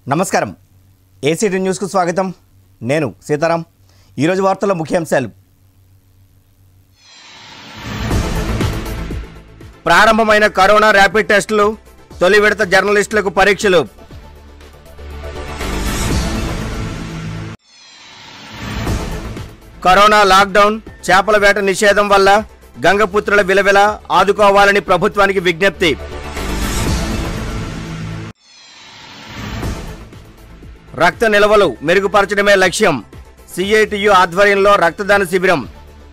నమస్కారం ఏసీటీ న్యూస్కు స్వాగతం నేను సీతారాం ఈరోజు వార్తల ముఖ్యాంశాలు ప్రారంభమైన కరోనా ర్యాపిడ్ టెస్టులు తొలి విడత జర్నలిస్టులకు పరీక్షలు కరోనా లాక్డౌన్ చేపల వేట నిషేధం వల్ల గంగపుత్రుల విలవిల ఆదుకోవాలని ప్రభుత్వానికి విజ్ఞప్తి రక్త నిల్వలు మెరుగుపరచడమే లక్ష్యం సిఐటియు ఆధ్వర్యంలో రక్తదాన శిబిరం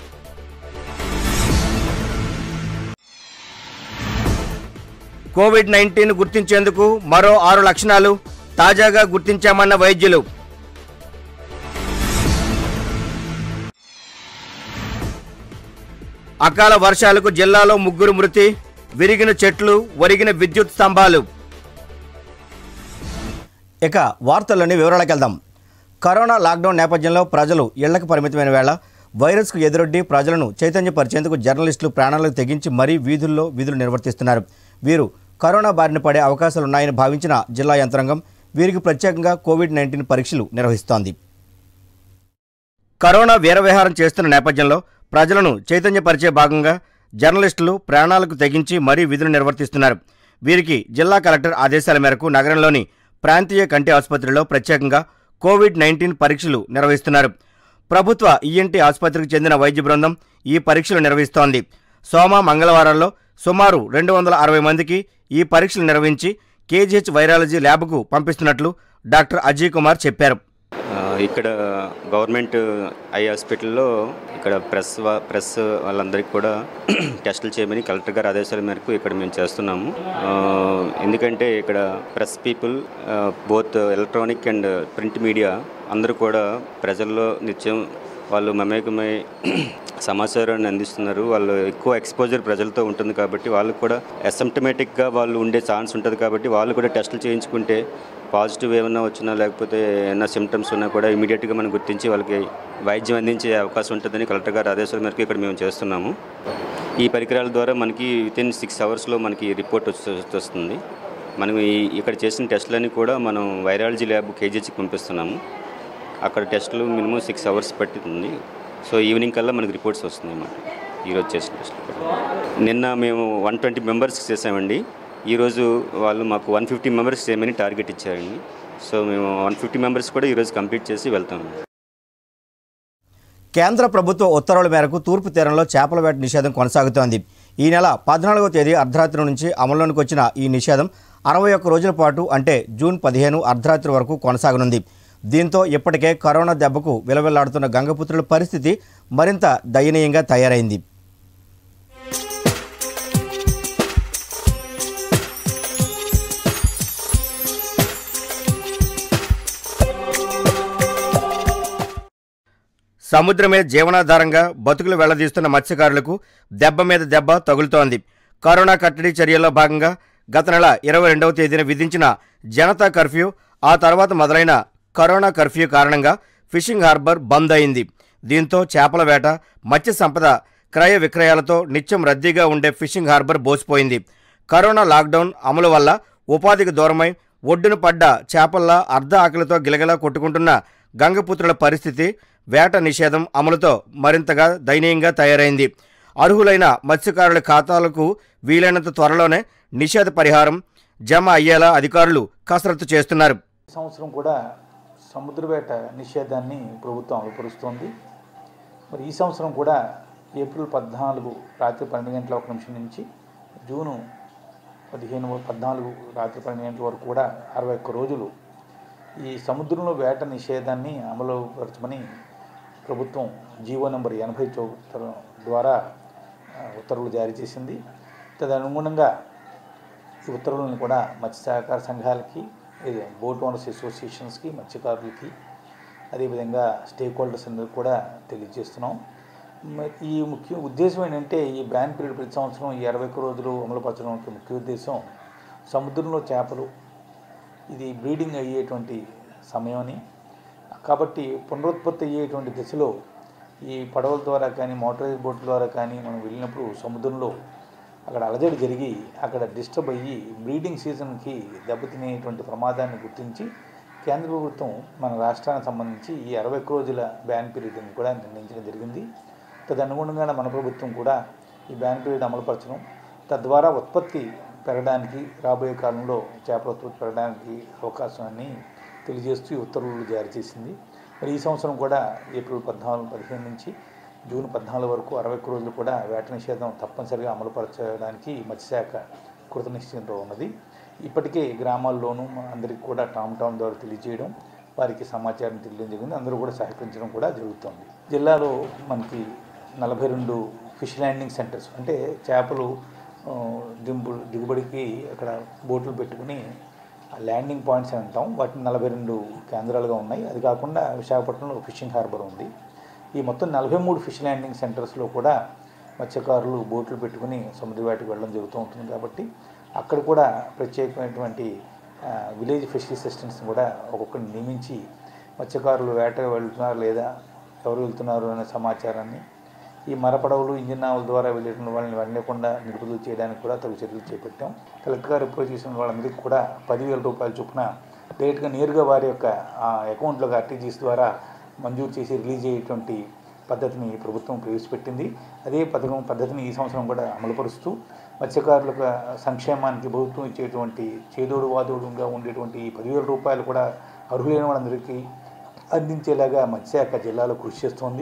కోవిడ్ నైన్టీన్ గుర్తించేందుకు మరో ఆరు లక్షణాలు తాజాగా గుర్తించామన్న వైద్యులు అకాల వర్షాలకు జిల్లాలో ముగ్గురు మృతి విరిగిన చెట్లు ఒరిగిన విద్యుత్ స్తంభాలు ఇక వార్తల్లోని వివరాలకు వెళ్దాం కరోనా లాక్డౌన్ నేపథ్యంలో ప్రజలు ఇళ్లకు పరిమితమైన వేళ వైరస్కు ఎదురొడ్డి ప్రజలను చైతన్యపరిచేందుకు జర్నలిస్టులు ప్రాణాలకు తెగించి మరీ వీధుల్లో విధులు నిర్వర్తిస్తున్నారు వీరు కరోనా బారిన పడే అవకాశాలున్నాయని భావించిన జిల్లా యంత్రాంగం వీరికి ప్రత్యేకంగా కోవిడ్ నైన్టీన్ పరీక్షలు నిర్వహిస్తోంది కరోనా వీరవిహారం చేస్తున్న నేపథ్యంలో ప్రజలను చైతన్యపరిచే భాగంగా జర్నలిస్టులు ప్రాణాలకు తెగించి మరీ విధులు నిర్వర్తిస్తున్నారు వీరికి జిల్లా కలెక్టర్ ఆదేశాల మేరకు నగరంలోని ప్రాంతీయ కంటి ఆసుపత్రిలో ప్రత్యేకంగా కోవిడ్ నైన్టీన్ పరీక్షలు నిర్వహిస్తున్నారు ప్రభుత్వ ఈఎన్టీ ఆసుపత్రికి చెందిన వైద్య బృందం ఈ పరీక్షలు నిర్వహిస్తోంది సోమ మంగళవారాల్లో సుమారు రెండు వందల అరవై మందికి ఈ పరీక్షలు నిర్వహించి కేజీహెచ్ వైరాలజీ ల్యాబ్కు పంపిస్తున్నట్లు డాక్టర్ అజయ్ కుమార్ చెప్పారు ఆ, ఇక్కడ గవర్నమెంట్ ఐ హాస్పిటల్లో ఇక్కడ ప్రెస్ వా- ప్రెస్ వాళ్ళందరికీ కూడా టెస్టులు చేయమని కలెక్టర్ గారి ఆదేశాల మేరకు ఇక్కడ మేము చేస్తున్నాము ఆ, ఎందుకంటే ఇక్కడ press people both electronic and print media అందరూ కూడా ప్రజల్లో నిత్యం వాళ్ళు మమేకమై సమాచారాన్ని అందిస్తున్నారు వాళ్ళు ఎక్కువ ఎక్స్పోజర్ ప్రజలతో ఉంటుంది కాబట్టి వాళ్ళకు కూడా అసిమ్టమేటిక్గా వాళ్ళు ఉండే ఛాన్స్ ఉంటుంది కాబట్టి వాళ్ళు కూడా టెస్టులు చేయించుకుంటే పాజిటివ్ ఏమైనా వచ్చినా లేకపోతే ఏమైనా సిమ్టమ్స్ ఉన్నా కూడా ఇమీడియట్గా మనం గుర్తించి వాళ్ళకి వైద్యం అందించే అవకాశం ఉంటుందని కలెక్టర్ గారి ఆదేశాల మేరకు ఇక్కడ మేము చేస్తున్నాము ఈ పరికరాల ద్వారా మనకి వితిన్ సిక్స్ అవర్స్లో మనకి రిపోర్ట్ వచ్చి- వస్తుంది మనం ఈ ఇక్కడ చేసిన టెస్టులన్నీ కూడా మనం వైరాలజీ ల్యాబ్ కేజీహెచ్కి పంపిస్తున్నాము అక్కడ టెస్టులు మినిమం సిక్స్ అవర్స్ పట్టుతుంది సో ఈవినింగ్ కల్లా మనకి రిపోర్ట్స్ వస్తుంది అన్నమాట ఈరోజు చేసిన టెస్టులు నిన్న మేము వన్ ట్వంటీ మెంబర్స్ చేసామండి ఈరోజు వాళ్ళు మాకు వన్ ఫిఫ్టీ మెంబర్స్ చేయమని టార్గెట్ ఇచ్చారండి సో మేము వన్ ఫిఫ్టీ మెంబర్స్ కూడా ఈరోజు కంప్లీట్ చేసి వెళ్తాము కేంద్ర ప్రభుత్వ ఉత్తర్వుల మేరకు తూర్పు తీరంలో చేపల వేట నిషేధం కొనసాగుతోంది ఈ నెల పద్నాలుగవ తేదీ అర్ధరాత్రి నుంచి అమల్లోకి వచ్చిన ఈ నిషేధం అరవై ఒక్క రోజుల పాటు అంటే జూన్ పదిహేను అర్ధరాత్రి వరకు కొనసాగనుంది దీంతో ఇప్పటికే కరోనా దెబ్బకు విలవిల్లాడుతున్న గంగపుత్రుల పరిస్థితి మరింత దయనీయంగా తయారైంది సముద్రమే జీవనాధారంగా బతుకులు వెళ్లదీస్తున్న మత్స్యకారులకు దెబ్బ మీద దెబ్బ తగులుతోంది కరోనా కట్టడి చర్యల్లో భాగంగా గత నెల ఇరవై రెండవ తేదీన విధించిన జనతా కర్ఫ్యూ ఆ తర్వాత మొదలైన కరోనా కర్ఫ్యూ కారణంగా ఫిషింగ్ హార్బర్ బంద్ అయింది దీంతో చేపల వేట మత్స్య సంపద క్రయ విక్రయాలతో నిత్యం రద్దీగా ఉండే ఫిషింగ్ హార్బర్ బోసిపోయింది కరోనా లాక్డౌన్ అమలు వల్ల ఉపాధికి దూరమై ఒడ్డున పడ్డ చేపల్లా అర్ధ ఆకలితో గిలగిలా కొట్టుకుంటున్న గంగపుత్రుల పరిస్థితి వేట నిషేధం అమలుతో మరింతగా దయనీయంగా తయారైంది అర్హులైన మత్స్యకారుల ఖాతాలకు వీలైనంత త్వరలోనే నిషేధ పరిహారం జమ అయ్యేలా అధికారులు కసరత్తు చేస్తున్నారు ఈ సంవత్సరం కూడా సముద్రవేట నిషేధాన్ని ప్రభుత్వం అమలుపరుస్తోంది మరి ఈ సంవత్సరం కూడా ఏప్రిల్ పద్నాలుగు రాత్రి పన్నెండు గంటల ఒక నిమిషం నుంచి జూను పదిహేను పద్నాలుగు రాత్రి పన్నెండు గంటల వరకు కూడా అరవై ఒక్క రోజులు ఈ సముద్రంలో వేట నిషేధాన్ని అమలుపరచమని ప్రభుత్వం జీవో నెంబర్ ఎనభై చౌ- ద్వారా ఆ, ఉత్తర్వులు జారీ చేసింది తదనుగుణంగా ఈ ఉత్తర్వులను కూడా మత్స్య సహకార సంఘాలకి ఇది బోట్ ఓనర్స్ అసోసియేషన్స్కి మత్స్యకారులకి అదేవిధంగా స్టేక్ హోల్డర్స్ అందరికి కూడా తెలియజేస్తున్నాం మ- ఈ ముఖ్య ఉద్దేశం ఏంటంటే ఈ బ్యాన్ పీరియడ్ ప్రతి సంవత్సరం ఈ ఇరవై ఒక్క రోజులు అమలుపరచడం యొక్క ముఖ్య ఉద్దేశం సముద్రంలో చేపలు ఇది బ్రీడింగ్ అయ్యేటువంటి సమయమని కాబట్టి పునరుత్పత్తి అయ్యేటువంటి దశలో ఈ పడవల ద్వారా కానీ మోటారైజ్ బోట్ల ద్వారా కానీ మనం వెళ్ళినప్పుడు సముద్రంలో అక్కడ అలజడి జరిగి అక్కడ డిస్టర్బ్ అయ్యి బ్రీడింగ్ సీజన్కి దెబ్బతినేటువంటి ప్రమాదాన్ని గుర్తించి కేంద్ర ప్రభుత్వం మన రాష్ట్రానికి సంబంధించి ఈ అరవై ఒక్క రోజుల బ్యాన్ పీరియడ్ని కూడా నిర్ణయించడం జరిగింది తదనుగుణంగా మన ప్రభుత్వం కూడా ఈ బ్యాన్ పీరియడ్ అమలుపరచడం తద్వారా ఉత్పత్తి పెరగడానికి రాబోయే కాలంలో చేపల ఉత్పత్తి పెరగడానికి అవకాశాన్ని తెలియజేస్తూ ఈ ఉత్తర్వులు జారీ చేసింది మరి ఈ సంవత్సరం కూడా ఏప్రిల్ పద్నాలుగు పదిహేను నుంచి జూన్ పద్నాలుగు వరకు అరవై ఒక్క రోజులు కూడా వేట నిషేధం తప్పనిసరిగా అమలుపరచడానికి మత్స్యశాఖ కృత నిశ్చయంతో ఉన్నది ఇప్పటికే గ్రామాల్లోనూ అందరికీ కూడా టామ్ టామ్ ద్వారా తెలియజేయడం వారికి సమాచారం తెలియడం జరిగింది అందరూ కూడా సహకరించడం కూడా జరుగుతుంది జిల్లాలో మనకి నలభై రెండు ఫిష్ ల్యాండింగ్ సెంటర్స్ అంటే చేపలు ఆ, దింపు దిగుబడికి అక్కడ బోట్లు పెట్టుకుని ఆ ల్యాండింగ్ పాయింట్స్ అని అంటాం వాటిని నలభై రెండు కేంద్రాలుగా ఉన్నాయి అది కాకుండా విశాఖపట్నంలో ఫిషింగ్ హార్బర్ ఉంది ఈ మొత్తం నలభై మూడు ఫిష్ ల్యాండింగ్ సెంటర్స్లో కూడా మత్స్యకారులు బోట్లు పెట్టుకుని సముద్ర వేటకు వెళ్ళడం జరుగుతూ ఉంటుంది కాబట్టి అక్కడ కూడా ప్రత్యేకమైనటువంటి ఆ, విలేజ్ ఫిషరీ అసిస్టెంట్స్ని కూడా ఒక్కొక్కరిని నియమించి మత్స్యకారులు వేటకు వెళ్తున్నారు లేదా ఎవరు వెళ్తున్నారు అనే సమాచారాన్ని ఈ మరపడవలు ఇంజిన్ నావల ద్వారా వెళ్ళేటువంటి వాళ్ళని వెళ్ళకుండా నిలుపుదల చేయడానికి కూడా తగు చర్యలు చేపట్టాం కలెక్టర్ గారు అప్రోచ్ చేసిన వాళ్ళందరికీ కూడా పదివేల రూపాయల చొప్పున డైరెక్ట్గా నేరుగా వారి యొక్క ఆ అకౌంట్లోకి ఆర్టీజీఎస్ ద్వారా మంజూరు చేసి రిలీజ్ అయ్యేటువంటి పద్ధతిని ప్రభుత్వం ప్రవేశపెట్టింది అదే పథకం పద్ధతిని ఈ సంవత్సరం కూడా అమలుపరుస్తూ మత్స్యకారుల యొక్క సంక్షేమానికి ప్రభుత్వం ఇచ్చేటువంటి చేదోడు వాదోడుగా ఉండేటువంటి ఈ పదివేల రూపాయలు కూడా అర్హులైన వాళ్ళందరికీ అందించేలాగా మత్స్యశాఖ జిల్లాలో కృషి చేస్తోంది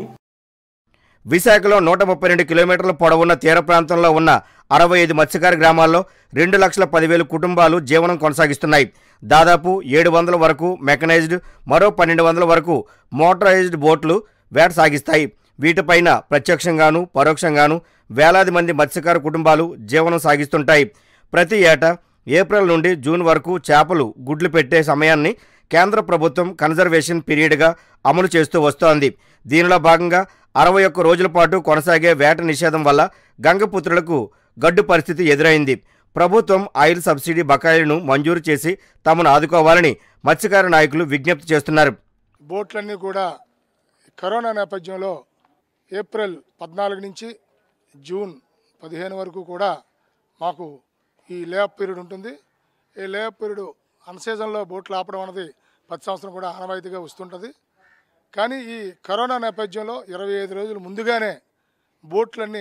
విశాఖలో నూట ముప్పై రెండు కిలోమీటర్ల పొడవున్న తీర ప్రాంతంలో ఉన్న అరవై ఐదు మత్స్యకార గ్రామాల్లో రెండు లక్షల పదివేలు కుటుంబాలు జీవనం కొనసాగిస్తున్నాయి దాదాపు ఏడు వందల వరకు మెకనైజ్డ్ మరో పన్నెండు వందల వరకు మోటరైజ్డ్ బోట్లు వేట సాగిస్తాయి వీటిపైన ప్రత్యక్షంగాను పరోక్షంగాను వేలాది మంది మత్స్యకార కుటుంబాలు జీవనం సాగిస్తుంటాయి ప్రతి ఏటా ఏప్రిల్ నుండి జూన్ వరకు చేపలు గుడ్లు పెట్టే సమయాన్ని కేంద్ర ప్రభుత్వం కన్జర్వేషన్ పీరియడ్గా అమలు చేస్తూ వస్తోంది దీనిలో భాగంగా అరవై ఒక్క రోజుల పాటు కొనసాగే వేట నిషేధం వల్ల గంగపుత్రులకు గడ్డు పరిస్థితి ఎదురైంది ప్రభుత్వం ఆయిల్ సబ్సిడీ బకాయిలను మంజూరు చేసి తమను ఆదుకోవాలని మత్స్యకార నాయకులు విజ్ఞప్తి చేస్తున్నారు బోట్లన్నీ కూడా కరోనా నేపథ్యంలో ఏప్రిల్ పద్నాలుగు నుంచి జూన్ పదిహేను వరకు కూడా మాకు ఈ లేఅప్ పీరియడ్ ఉంటుంది ఈ లేఅప్ పీరియడ్ అన్ సీజన్లో బోట్లు ఆపడం అనేది ప్రతి సంవత్సరం కూడా ఆనవాయితీగా వస్తుంటుంది కానీ ఈ కరోనా నేపథ్యంలో ఇరవై ఐదు రోజులు ముందుగానే బోట్లన్నీ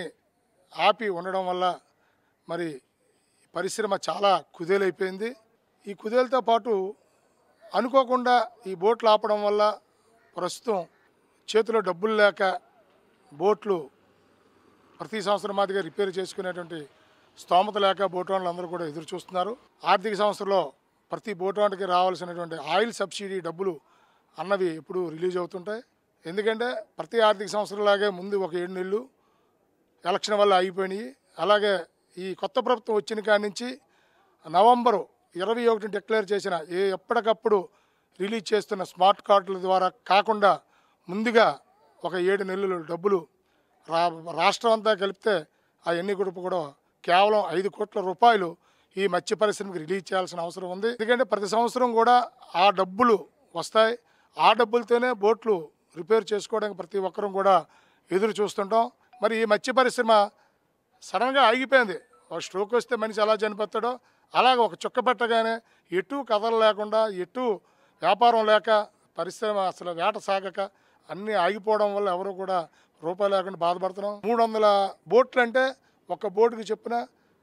ఆపి ఉండడం వల్ల మరి పరిశ్రమ చాలా కుదేలైపోయింది ఈ కుదేలతో పాటు అనుకోకుండా ఈ బోట్లు ఆపడం వల్ల ప్రస్తుతం చేతిలో డబ్బులు లేక బోట్లు ప్రతి సంవత్సరం మాదిరిగా రిపేర్ చేసుకునేటువంటి స్తోమత లేక బోట్ ఓనర్లు అందరూ కూడా ఎదురు చూస్తున్నారు ఆర్థిక సంవత్సరంలో ప్రతి బోట్ ఓనర్కి రావాల్సినటువంటి ఆయిల్ సబ్సిడీ డబ్బులు అన్నవి ఎప్పుడు రిలీజ్ అవుతుంటాయి ఎందుకంటే ప్రతి ఆర్థిక సంవత్సరంలాగే ముందు ఒక ఏడు నెలలు ఎలక్షన్ వల్ల అయిపోయినాయి అలాగే ఈ కొత్త ప్రభుత్వం వచ్చిన కాడి నుంచి నవంబరు ఇరవై ఒకటి డిక్లేర్ చేసిన ఏ ఎప్పటికప్పుడు రిలీజ్ చేస్తున్న స్మార్ట్ కార్డుల ద్వారా కాకుండా ముందుగా ఒక ఏడు నెలలు డబ్బులు రా రాష్ట్రం అంతా కలిపితే ఆ ఎన్ని గ్రూప్ కూడా కేవలం ఐదు కోట్ల రూపాయలు ఈ మత్స్య పరిశ్రమకి రిలీజ్ చేయాల్సిన అవసరం ఉంది ఎందుకంటే ప్రతి సంవత్సరం కూడా ఆ డబ్బులు వస్తాయి ఆ డబ్బులతోనే బోట్లు రిపేర్ చేసుకోవడానికి ప్రతి ఒక్కరూ కూడా ఎదురు చూస్తుంటాం మరి ఈ మత్స్య పరిశ్రమ సడన్గా ఆగిపోయింది ఒక స్ట్రోక్ వస్తే మనిషి ఎలా చనిపోతాడో అలాగ ఒక చుక్క పెట్టగానే ఎటు కథలు లేకుండా ఎటు వ్యాపారం లేక పరిశ్రమ అసలు వేట సాగక అన్నీ ఆగిపోవడం వల్ల ఎవరు కూడా రూపాయి లేకుండా బాధపడుతున్నాం మూడు వందల బోట్లు అంటే ఒక బోటుకి చెప్పిన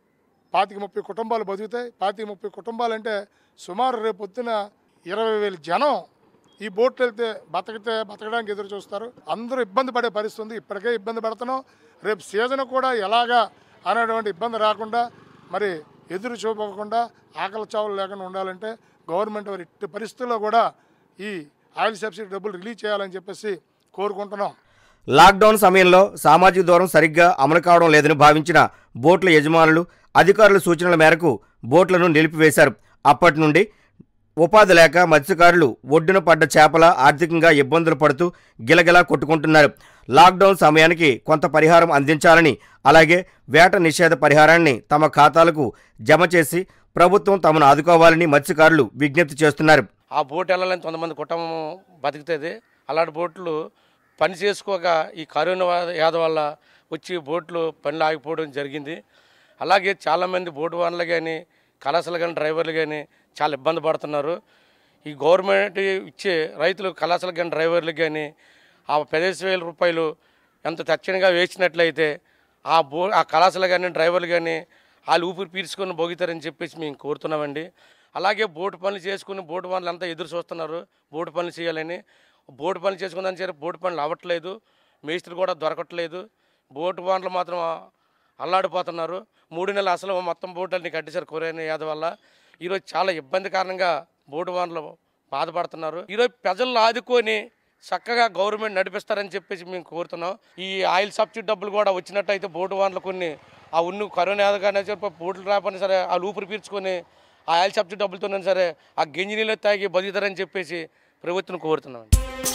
పాతిక ముప్పై కుటుంబాలు బతుకుతాయి పాతిక ముప్పై కుటుంబాలు అంటే సుమారు రేపు పొద్దున ఇరవై వేల జనం ఈ బోట్లు వెళ్తే బతకితే బతకడానికి ఎదురు చూస్తారు అందరూ ఇబ్బంది పడే పరిస్థితి ఉంది ఇప్పటికే ఇబ్బంది పడుతున్నాం రేపు సీజన్ కూడా ఎలాగా అనేటువంటి ఇబ్బంది రాకుండా మరి ఎదురు చూపకుండా ఆకలి చావులు లేకుండా ఉండాలంటే గవర్నమెంట్ వారి ఇట్టి పరిస్థితుల్లో కూడా ఈ ఆయిల్ సబ్సిడీ డబ్బులు రిలీజ్ చేయాలని చెప్పేసి కోరుకుంటున్నాం లాక్డౌన్ సమయంలో సామాజిక దూరం సరిగ్గా అమలు కావడం లేదని భావించిన బోట్ల యజమానులు అధికారుల సూచనల మేరకు బోట్లను నిలిపివేశారు అప్పటి నుండి ఉపాధి లేక మత్స్యకారులు ఒడ్డున పడ్డ చేపల ఆర్థికంగా ఇబ్బందులు పడుతూ గిలగిలా కొట్టుకుంటున్నారు లాక్డౌన్ సమయానికి కొంత పరిహారం అందించాలని అలాగే వేట నిషేధ పరిహారాన్ని తమ ఖాతాలకు జమ చేసి ప్రభుత్వం తమను ఆదుకోవాలని మత్స్యకారులు విజ్ఞప్తి చేస్తున్నారు ఆ బోట్ వెళ్ళాలని కొంతమంది కుటుంబం బతుకుతుంది అలాంటి బోట్లు పని చేసుకోక ఈ కరోనా వా- వ్యాధి వల్ల వచ్చి బోట్లు పనులు ఆగిపోవడం జరిగింది అలాగే చాలామంది బోటు వాన్లు కానీ కళాశాల కానీ డ్రైవర్లు కానీ చాలా ఇబ్బంది పడుతున్నారు ఈ గవర్నమెంట్ ఇచ్చే రైతులు కళాశాలకు కానీ డ్రైవర్లకు కానీ ఆ పదిహేను వేల రూపాయలు ఎంత తక్షణంగా వేసినట్లయితే ఆ బో ఆ కళాశాల కానీ డ్రైవర్లు కానీ వాళ్ళు ఊపిరి పీల్చుకొని బోగుతారని చెప్పేసి మేము కోరుతున్నామండి అలాగే బోటు పనులు చేసుకుని బోటు పనులు అంతా ఎదురు చూస్తున్నారు బోటు పనులు చేయాలని బోటు పనులు చేసుకుందని సరే బోటు పనులు అవ్వట్లేదు మేస్త్రి కూడా దొరకట్లేదు బోటు పనులు మాత్రం అల్లాడిపోతున్నారు మూడు నెలలు అసలు మొత్తం బోటులన్నీ కట్టేశారు కొరైన యాద వల్ల ఈరోజు చాలా ఇబ్బంది కారణంగా బోటు పనులు బాధపడుతున్నారు ఈరోజు ప్రజలను ఆదుకొని చక్కగా గవర్నమెంట్ నడిపిస్తారని చెప్పేసి మేము కోరుతున్నాం ఈ ఆయిల్ సబ్సిడీ డబ్బులు కూడా వచ్చినట్టయితే బోటు వాన్లు కొన్ని ఆ ఉన్ను కరోనా కానీ చెప్పి బోట్లు రాపని సరే ఆ ఊపిరి పీల్చుకొని ఆ ఆయిల్ సబ్సిడీ డబ్బులతోనే సరే ఆ గింజ నీళ్ళు తాగి బతుకుతారని చెప్పేసి ప్రభుత్వం కోరుతున్నాం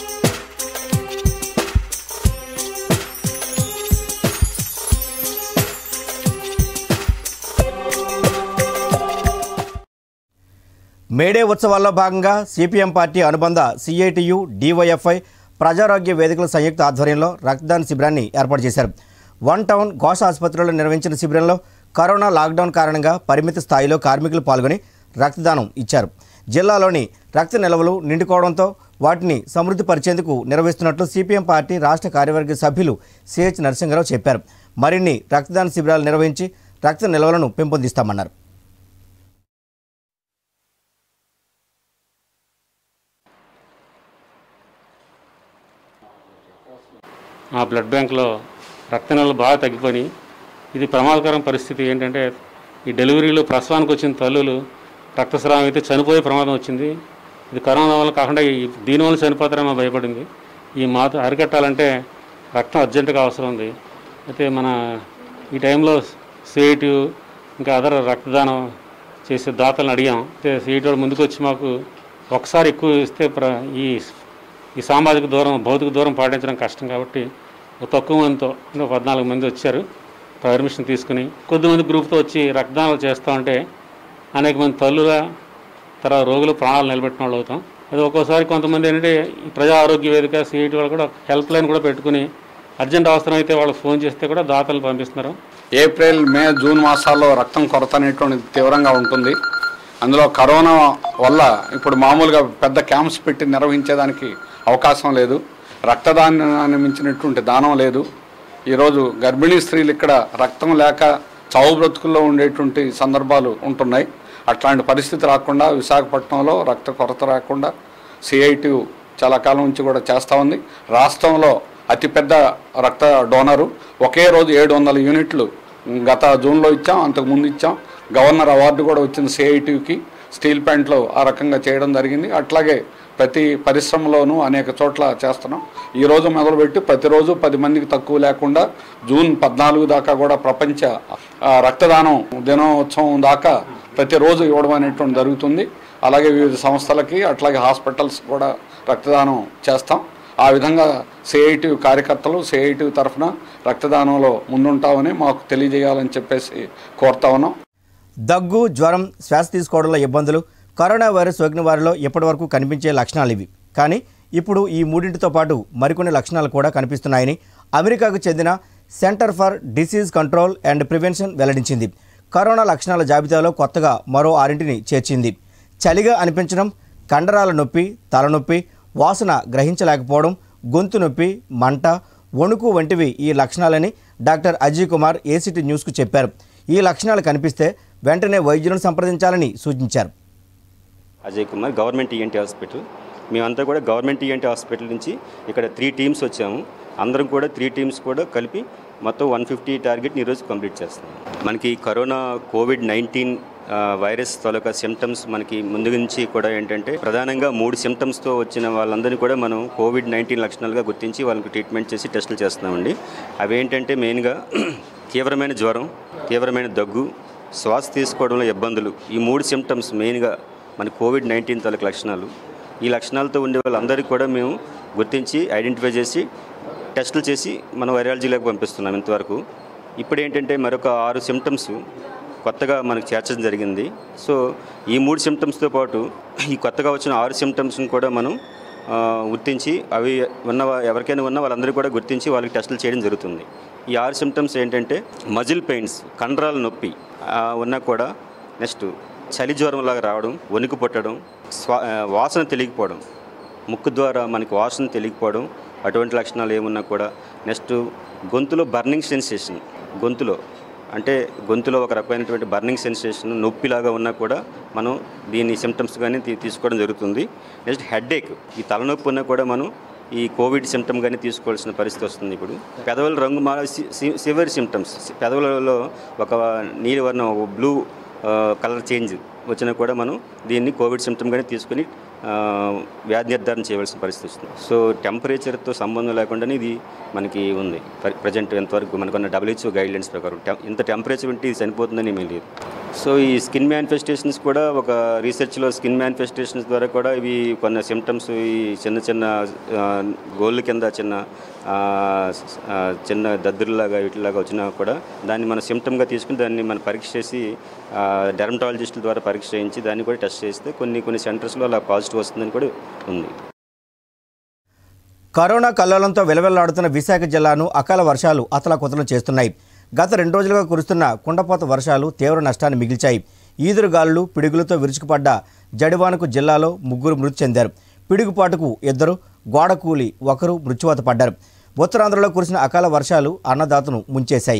మేడే ఉత్సవాల్లో భాగంగా సిపిఎం పార్టీ అనుబంధ సిఐటియు డివైఎఫ్ఐ ప్రజారోగ్య వేదికల సంయుక్త ఆధ్వర్యంలో రక్తదాన శిబిరాన్ని ఏర్పాటు చేశారు వన్ టౌన్ ఘోష ఆసుపత్రిలో నిర్వహించిన శిబిరంలో కరోనా లాక్డౌన్ కారణంగా పరిమిత స్థాయిలో కార్మికులు పాల్గొని రక్తదానం ఇచ్చారు జిల్లాలోని రక్త నిల్వలు నిండుకోవడంతో వాటిని సమృద్ధి పరిచేందుకు నిర్వహిస్తున్నట్లు సిపిఎం పార్టీ రాష్ట్ర కార్యవర్గ సభ్యులు సిహెచ్ నరసింహరావు చెప్పారు మరిన్ని రక్తదాన శిబిరాలు నిర్వహించి రక్త నిల్వలను పెంపొందిస్తామన్నారు ఆ బ్లడ్ బ్యాంక్లో రక్త నిల్వలు బాగా తగ్గిపోయి ఇది ప్రమాదకరం పరిస్థితి ఏంటంటే ఈ డెలివరీలు ప్రసవానికి వచ్చిన తల్లులు రక్తస్రావం అయితే చనిపోయే ప్రమాదం వచ్చింది ఇది కరోనా వల్ల కాకుండా ఈ దీనివల్ల చనిపోతారేమో భయపడింది ఈ మాత అరికట్టాలంటే రక్తం అర్జెంటుగా అవసరం ఉంది అయితే మన ఈ టైంలో సేటు ఇంకా అదర్ రక్తదానం చేసే దాతలను అడిగాం అయితే సేటు వాడు ముందుకు వచ్చి మాకు ఒకసారి ఎక్కువ ఇస్తే ప్ర ఈ ఈ సామాజిక దూరం భౌతిక దూరం పాటించడం కష్టం కాబట్టి ఒక తక్కువ మందితో ఇంకా పద్నాలుగు మంది వచ్చారు పర్మిషన్ తీసుకుని కొద్దిమంది గ్రూప్తో వచ్చి రక్తదానాలు చేస్తూ ఉంటే అనేక మంది తల్లుల తర్వాత రోగులు ప్రాణాలు నిలబెట్టిన వాళ్ళు అవుతాం అది ఒక్కోసారి కొంతమంది ఏంటంటే ఈ ప్రజా ఆరోగ్య వేదిక సిఐటి వాళ్ళు కూడా హెల్ప్ లైన్ కూడా పెట్టుకుని అర్జెంట్ అవసరం అయితే వాళ్ళకి ఫోన్ చేస్తే కూడా దాతలు పంపిస్తున్నారు ఏప్రిల్ మే జూన్ మాసాల్లో రక్తం కొరత అనేటువంటిది తీవ్రంగా ఉంటుంది అందులో కరోనా వల్ల ఇప్పుడు మామూలుగా పెద్ద క్యాంప్స్ పెట్టి నిర్వహించేదానికి అవకాశం లేదు రక్తదానాన్ని మించినటువంటి దానం లేదు ఈరోజు గర్భిణీ స్త్రీలు ఇక్కడ రక్తం లేక చావు బ్రతుకుల్లో ఉండేటువంటి సందర్భాలు ఉంటున్నాయి అట్లాంటి పరిస్థితి రాకుండా విశాఖపట్నంలో రక్త కొరత రాకుండా సిఐటి చాలా కాలం నుంచి కూడా చేస్తూ ఉంది రాష్ట్రంలో అతిపెద్ద రక్త డోనరు ఒకే రోజు ఏడు వందల యూనిట్లు గత జూన్లో ఇచ్చాం అంతకు ముందు ఇచ్చాం గవర్నర్ అవార్డు కూడా వచ్చింది సిఐటికి స్టీల్ ప్లాంట్లో ఆ రకంగా చేయడం జరిగింది అట్లాగే ప్రతి పరిశ్రమలోనూ అనేక చోట్ల చేస్తున్నాం ఈ రోజు మొదలుపెట్టి ప్రతిరోజు పది మందికి తక్కువ లేకుండా జూన్ పద్నాలుగు దాకా కూడా ప్రపంచ ఆ, రక్తదానం దినోత్సవం దాకా ప్రతిరోజు ఇవ్వడం అనేటువంటి జరుగుతుంది అలాగే వివిధ సంస్థలకి అట్లాగే హాస్పిటల్స్ కూడా రక్తదానం చేస్తాం ఆ విధంగా సిఐటి కార్యకర్తలు సిఐటి తరఫున రక్తదానంలో ముందుంటామని మాకు తెలియజేయాలని చెప్పేసి కోరుతా ఉన్నాం దగ్గు జ్వరం శ్వాస తీసుకోవడంలో ఇబ్బందులు కరోనా వైరస్ సోకిన వారిలో ఇప్పటివరకు కనిపించే లక్షణాలు ఇవి కానీ ఇప్పుడు ఈ మూడింటితో పాటు మరికొన్ని లక్షణాలు కూడా కనిపిస్తున్నాయని అమెరికాకు చెందిన centre for disease control and prevention వెల్లడించింది కరోనా లక్షణాల జాబితాలో కొత్తగా మరో ఆరింటిని చేర్చింది చలిగా అనిపించడం కండరాల నొప్పి తలనొప్పి వాసన గ్రహించలేకపోవడం గొంతు నొప్పి మంట వణుకు వంటివి ఈ లక్షణాలని డాక్టర్ అజయ్ కుమార్ ఏసిటీ న్యూస్కు చెప్పారు ఈ లక్షణాలు కనిపిస్తే వెంటనే వైద్యులను సంప్రదించాలని సూచించారు Ajay Kumar government ENT hospital మేమంతా కూడా గవర్నమెంట్ ఈఎన్టీ హాస్పిటల్ నుంచి ఇక్కడ త్రీ టీమ్స్ వచ్చాము అందరం కూడా త్రీ టీమ్స్ కూడా కలిపి మొత్తం వన్ ఫిఫ్టీ టార్గెట్ని ఈరోజు కంప్లీట్ చేస్తాం మనకి కరోనా కోవిడ్ నైన్టీన్ వైరస్ తాలూకా సిమ్టమ్స్ మనకి ముందు నుంచి కూడా ఏంటంటే ప్రధానంగా మూడు సిమ్టమ్స్తో వచ్చిన వాళ్ళందరినీ కూడా మనం కోవిడ్ నైన్టీన్ లక్షణాలుగా గుర్తించి వాళ్ళకి ట్రీట్మెంట్ చేసి టెస్టులు చేస్తున్నామండి అవి ఏంటంటే మెయిన్గా తీవ్రమైన జ్వరం తీవ్రమైన దగ్గు శ్వాస తీసుకోవడంలో ఇబ్బందులు ఈ మూడు సిమ్టమ్స్ మెయిన్గా మన కోవిడ్ నైన్టీన్ తాలూకు లక్షణాలు ఈ లక్షణాలతో ఉండే వాళ్ళందరికీ కూడా మేము గుర్తించి ఐడెంటిఫై చేసి టెస్టులు చేసి మనం వైరాలజీలోకి పంపిస్తున్నాం ఇంతవరకు ఇప్పుడు ఏంటంటే మరొక ఆరు సిమ్టమ్స్ కొత్తగా మనకు చేర్చడం జరిగింది సో ఈ మూడు సిమ్టమ్స్తో పాటు ఈ కొత్తగా వచ్చిన ఆరు సిమ్టమ్స్ని కూడా మనం ఆ, గుర్తించి అవి ఉన్న వా- ఎవరికైనా ఉన్న వాళ్ళందరూ కూడా గుర్తించి వాళ్ళకి టెస్టులు చేయడం జరుగుతుంది ఈ ఆరు సిమ్టమ్స్ ఏంటంటే మజిల్ పెయిన్స్ కండరాల నొప్పి ఆ, ఉన్నా కూడా నెక్స్ట్ చలి జ్వరంలాగా రావడం వణుకు పుట్టడం స్వా ఆ, వాసన తెలియకపోవడం ముక్కు ద్వారా మనకి వాసన తెలియకపోవడం అటువంటి లక్షణాలు ఏమున్నా కూడా నెక్స్ట్ గొంతులో బర్నింగ్ సెన్సేషన్ గొంతులో అంటే గొంతులో ఒక రకమైనటువంటి బర్నింగ్ సెన్సేషన్ నొప్పిలాగా ఉన్నా కూడా మనం దీని సిమ్టమ్స్ కానీ తీ- తీసుకోవడం జరుగుతుంది నెక్స్ట్ హెడ్ఏక్ ఈ తలనొప్పి ఉన్నా కూడా మనం ఈ కోవిడ్ సిమ్టమ్ కానీ తీసుకోవాల్సిన పరిస్థితి వస్తుంది ఇప్పుడు పెదవుల రంగు మా సివియర్ సిమ్టమ్స్ పెదవులలో ఒక నీలి వర్ణం ఒక బ్లూ కలర్ చేంజ్ వచ్చినా కూడా మనం దీన్ని కోవిడ్ సిమ్టమ్ కానీ తీసుకొని ఆ, వ్యాధి నిర్ధారణ చేయవలసిన పరిస్థితి వస్తుంది సో టెంపరేచర్తో సంబంధం లేకుండానే ఇది మనకి ఉంది ప్రజెంట్ ఎంతవరకు మనకున్న డబ్ల్యూహెచ్ఓ గైడ్లైన్స్ ప్రకారం టెం- ఇంత టెంపరేచర్ ఉంటే ఇది చనిపోతుందని ఏమీ లేదు సో ఈ స్కిన్ మ్యానిఫెస్టేషన్స్ కూడా ఒక రీసెర్చ్లో స్కిన్ మ్యానిఫెస్టేషన్స్ ద్వారా కూడా ఇవి కొన్ని సిమ్టమ్స్ ఈ చిన్న చిన్న ఆ, గోళ్ళు కింద చిన్న ఆ, స- ఆ, చిన్న దద్దురులాగా వీటిలాగా వచ్చినా కూడా దాన్ని మన సిమ్టమ్గా తీసుకుని దాన్ని మనం పరీక్ష చేసి డెర్మటాలజిస్టుల ద్వారా పరీక్ష చేయించి దాన్ని కూడా టెస్ట్ చేస్తే కొన్ని కొన్ని సెంటర్స్లో అలా పాజిటివ్ వస్తుందని కూడా ఉంది కరోనా కల్లోలంతో విలవిల్లాడుతున్న విశాఖ జిల్లాను అకాల వర్షాలు అతలాకుతలం చేస్తున్నాయి గత రెండు రోజులుగా కురుస్తున్న కుండపోత వర్షాలు తీవ్ర నష్టాన్ని మిగిల్చాయి ఈదురుగాలులు పిడుగులతో విరుచుకుపడ్డ జడివానకు జిల్లాలో ముగ్గురు మృతి చెందారు పిడుగుపాటుకు ఇద్దరు గోడ కూలి ఒకరు మృత్యువాత పడ్డారు ఉత్తరాంధ్రలో కురిసిన అకాల వర్షాలు అన్నదాతను ముంచేశాయి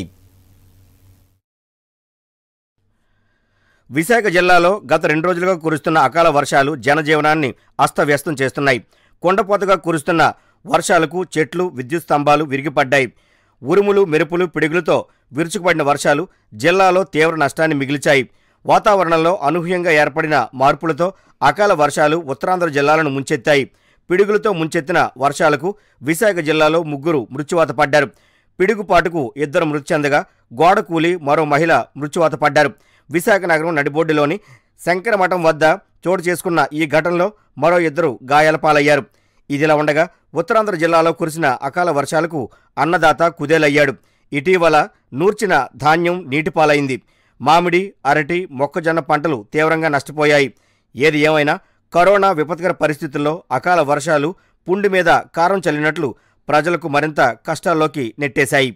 విశాఖ జిల్లాలో గత రెండు రోజులుగా కురుస్తున్న అకాల వర్షాలు జనజీవనాన్ని అస్తవ్యస్తం చేస్తున్నాయి కొండపోతగా కురుస్తున్న వర్షాలకు చెట్లు విద్యుత్ స్తంభాలు విరిగిపడ్డాయి ఉరుములు మెరుపులు పిడుగులతో విరుచుకుపడిన వర్షాలు జిల్లాలో తీవ్ర నష్టాన్ని మిగిల్చాయి వాతావరణంలో అనూహ్యంగా ఏర్పడిన మార్పులతో అకాల వర్షాలు ఉత్తరాంధ్ర జిల్లాలను ముంచెత్తాయి పిడుగులతో ముంచెత్తిన వర్షాలకు విశాఖ జిల్లాలో ముగ్గురు మృత్యువాత పడ్డారు పిడుగుపాటుకు ఇద్దరు మృతి చెందగా గోడ కూలి మరో మహిళ మృత్యువాత పడ్డారు విశాఖ నగరం నడిబొడ్డులోని శంకరమఠం వద్ద చోటు చేసుకున్న ఈ ఘటనలో మరో ఇద్దరు గాయాల పాలయ్యారు ఇదిలా ఉండగా ఉత్తరాంధ్ర జిల్లాలో కురిసిన అకాల వర్షాలకు అన్నదాత కుదేలయ్యాడు ఇటీవల నూర్చిన ధాన్యం నీటిపాలైంది మామిడి అరటి మొక్కజొన్న పంటలు తీవ్రంగా నష్టపోయాయి ఏది ఏమైనా కరోనా విపత్కర పరిస్థితుల్లో అకాల వర్షాలు పుండి మీద కారం చల్లినట్లు ప్రజలకు మరింత కష్టాల్లోకి నెట్టేశాయి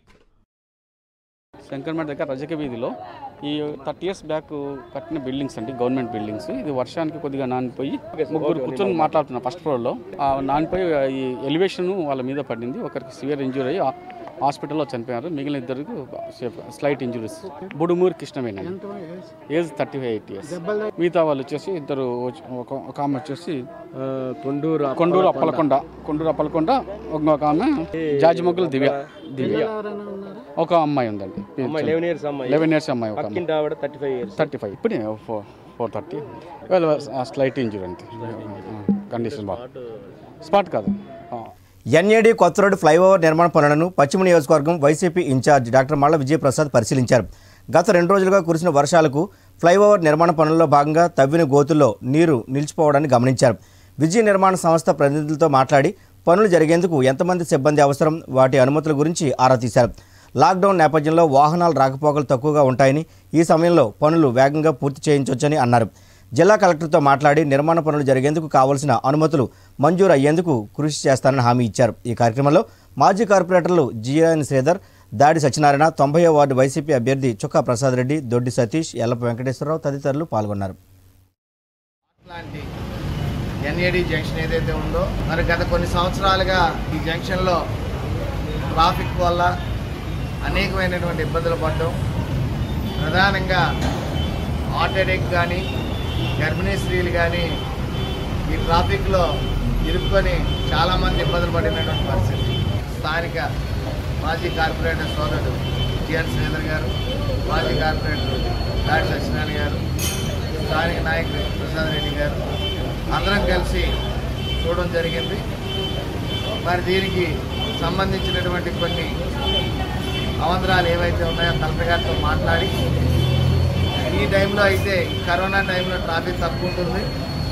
శంకర్మఠ దగ్గర రజక వీధిలో ఈ థర్టీ ఇయర్స్ బ్యాక్ కట్టిన బిల్డింగ్స్ అండి గవర్నమెంట్ బిల్డింగ్స్ ఇది వర్షానికి కొద్దిగా నానిపోయి ముగ్గురు కూర్చొని మాట్లాడుతున్నారు ఫస్ట్ ఫ్లోర్లో ఆ నానిపోయి ఈ ఎలివేషన్ వాళ్ళ మీద పడింది ఒకరికి సివియర్ ఇంజూరీ అయ్యి ఆ- హాస్పిటల్లో చనిపోయారు మిగిలిన ఇద్దరికి slight injuries Budumuri Krishnaveni age thirty five eight years మిగతా వాళ్ళు వచ్చేసి ఇద్దరు వచ్చి- ఒక ఒక ఆమె వచ్చేసి కొండూరు కొండూరు అప్పలకొండ కొండూరు అప్పలకొండ ఒక ఆమె జాజిమొగ్గుల దివ్య దివ్య ఒక అమ్మాయి ఉందండి లెవెన్ ఇయర్స్ అమ్మాయి లెవెన్ ఇయర్స్ అమ్మాయి ఒక thirty five years thirty five ఇప్పుడే four four thirty slight injury అంతే కండిషన్ బాగా స్పాట్ కాదు ఆ. ఎన్ఏడి కొత్త రోడ్డు ఫ్లైఓవర్ నిర్మాణ పనులను పశ్చిమ నియోజకవర్గం వైసీపీ ఇన్ఛార్జ్ డాక్టర్ మల్ల విజయప్రసాద్ పరిశీలించారు గత రెండు రోజులుగా కురిసిన వర్షాలకు ఫ్లైఓవర్ నిర్మాణ పనుల్లో భాగంగా తవ్విన గోతుల్లో నీరు నిలిచిపోవడాన్ని గమనించారు విజయ నిర్మాణ సంస్థ ప్రతినిధులతో మాట్లాడి పనులు జరిగేందుకు ఎంతమంది సిబ్బంది అవసరం వాటి అనుమతుల గురించి ఆరా తీశారు లాక్డౌన్ నేపథ్యంలో వాహనాల రాకపోకలు తక్కువగా ఉంటాయని ఈ సమయంలో పనులు వేగంగా పూర్తి చేయించవచ్చని అన్నారు జిల్లా కలెక్టర్తో మాట్లాడి నిర్మాణ పనులు జరిగేందుకు కావలసిన అనుమతులు మంజూరు అయ్యేందుకు కృషి చేస్తానని హామీ ఇచ్చారు ఈ కార్యక్రమంలో మాజీ కార్పొరేటర్లు జిఎన్ శ్రీధర్ దాడి సత్యనారాయణ తొంభై వార్డు వైసీపీ అభ్యర్థి చుక్కా ప్రసాద్ రెడ్డి దొడ్డి సతీష్ ఎల్లప్ప వెంకటేశ్వరరావు తదితరులు పాల్గొన్నారు లాంటి ఎన్ఏడి జంక్షన్ ఏదైతే ఉందో మరి గత కొన్ని సంవత్సరాలుగా ఈ జంక్షన్లో ట్రాఫిక్ వల్ల అనేకమైనటువంటి ఇబ్బందులు పడడం ప్రధానంగా హార్ట్ అటాక్ కానీ గర్భిణీ స్త్రీలు కానీ ఈ ట్రాఫిక్లో ఇరుక్కొని చాలామంది ఇబ్బందులు పడినటువంటి పరిస్థితి స్థానిక మాజీ కార్పొరేటర్ సోదరుడు జిఎన్ శ్రీధర్ గారు మాజీ కార్పొరేటర్ దాడి సత్యనారాయణ గారు స్థానిక నాయకుడు ప్రసాద్ రెడ్డి గారు అందరం కలిసి చూడడం జరిగింది మరి దీనికి సంబంధించినటువంటి కొన్ని అవంతరాలు ఏవైతే ఉన్నాయో కలెక్టర్ గారితో మాట్లాడి ఈ టైంలో అయితే ఈ కరోనా టైంలో ట్రాఫిక్ తక్కువ ఉంటుంది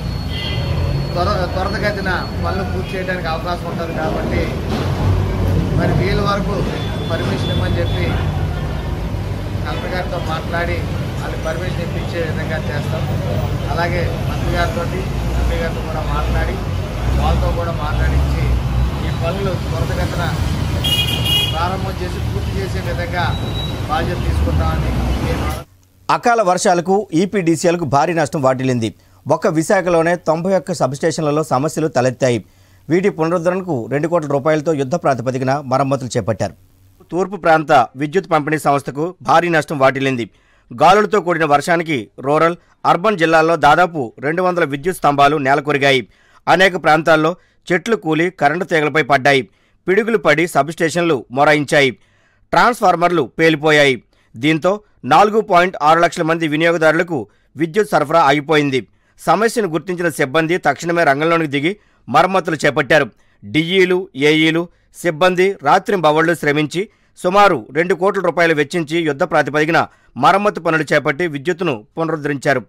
త్వర త్వరతగతిన పనులు పూర్తి చేయడానికి అవకాశం ఉంటుంది కాబట్టి మరి వీళ్ళ వరకు పర్మిషన్ ఇవ్వమని చెప్పి కలెక్టర్ గారితో మాట్లాడి వాళ్ళకి పర్మిషన్ ఇప్పించే విధంగా చేస్తాం అలాగే మంత్రి గారితో ఎంపీ గారితో కూడా మాట్లాడి వాళ్ళతో కూడా మాట్లాడించి ఈ పనులు త్వరతగతిన ప్రారంభం చేసి పూర్తి చేసే విధంగా బాధ్యత తీసుకుంటామని నేను అకాల వర్షాలకు ఈపీడీసీఎల్కు భారీ నష్టం వాటిల్లింది ఒక్క విశాఖలోనే తొంభై ఒక్క సబ్స్టేషన్లలో సమస్యలు తలెత్తాయి వీటి పునరుద్ధరణకు రెండు కోట్ల రూపాయలతో యుద్ధ ప్రాతిపదికన మరమ్మతులు చేపట్టారు తూర్పు ప్రాంత విద్యుత్ పంపిణీ సంస్థకు భారీ నష్టం వాటిల్లింది గాలులతో కూడిన వర్షానికి రూరల్ అర్బన్ జిల్లాల్లో దాదాపు రెండు వందల విద్యుత్ స్తంభాలు నేలకొరిగాయి అనేక ప్రాంతాల్లో చెట్లు కూలి కరెంటు తీగలపై పడ్డాయి పిడుగులు పడి సబ్స్టేషన్లు మొరాయించాయి ట్రాన్స్ఫార్మర్లు పేలిపోయాయి దీంతో నాలుగు పాయింట్ ఆరు లక్షల మంది వినియోగదారులకు విద్యుత్ సరఫరా ఆగిపోయింది సమస్యను గుర్తించిన సిబ్బంది తక్షణమే రంగంలోనికి దిగి మరమ్మతులు చేపట్టారు డిఈలు ఏఈలు సిబ్బంది రాత్రింబవళ్లు శ్రమించి సుమారు రెండు కోట్ల రూపాయలు వెచ్చించి యుద్ధ ప్రాతిపదికన మరమ్మతు పనులు చేపట్టి విద్యుత్తును పునరుద్ధరించారు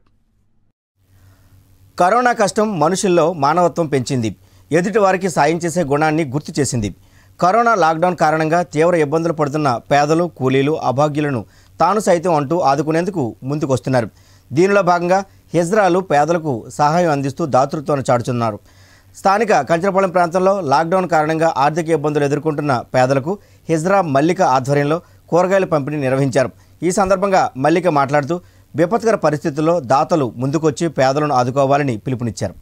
కరోనా కష్టం మనుషుల్లో మానవత్వం పెంచింది ఎదుటి వారికి సాయం చేసే గుణాన్ని గుర్తు చేసింది కరోనా లాక్డౌన్ కారణంగా తీవ్ర ఇబ్బందులు పడుతున్న పేదలు కూలీలు అభాగ్యులను తాను సైతం అంటూ ఆదుకునేందుకు ముందుకొస్తున్నారు దీనిలో భాగంగా హిజ్రాలు పేదలకు సహాయం అందిస్తూ దాతృత్వాన్ని చాటుతున్నారు స్థానిక కంచరపాలెం ప్రాంతంలో లాక్డౌన్ కారణంగా ఆర్థిక ఇబ్బందులు ఎదుర్కొంటున్న పేదలకు హిజ్రా మల్లిక ఆధ్వర్యంలో కూరగాయల పంపిణీ నిర్వహించారు ఈ సందర్భంగా మల్లిక మాట్లాడుతూ విపత్కర పరిస్థితుల్లో దాతలు ముందుకొచ్చి పేదలను ఆదుకోవాలని పిలుపునిచ్చారు